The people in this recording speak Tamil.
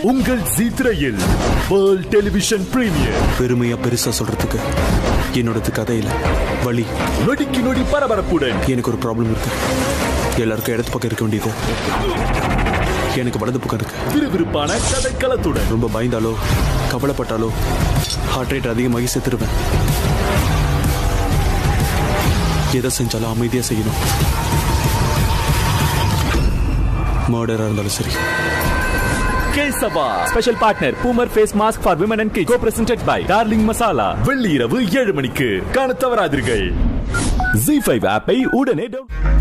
உங்கள் ஜி திரையில் வேர்ல்ட் டெலிவிஷன் பிரீமியர் பெருமையா பெருசா சொல்றதுக்கு என்னோடது கதையில வழி நொடிக்கு நொடி பரபரப்புடன் எனக்கு ஒரு ப்ராப்ளம் இருக்கு எல்லாருக்கும் இடது பக்கம் இருக்க வேண்டியது எனக்கு வலது பக்கம் இருக்கு விறுவிறுப்பான கதைக்களத்துடன் ரொம்ப பயந்தாலோ கவலைப்பட்டாலோ ஹார்ட் ரேட் அதிகமாகி செத்துருவேன் எதை செஞ்சாலும் அமைதியா செய்யணும் மர்டரா இருந்தாலும் சரி Keshava Special partner Poomer Face Mask for Women and Kids. Co-presented by Darling Masala. வெள்ளி இரவு ஏழு மணிக்கு காண தவறாதீர்கள் Z5 ஆப்பை உடனே download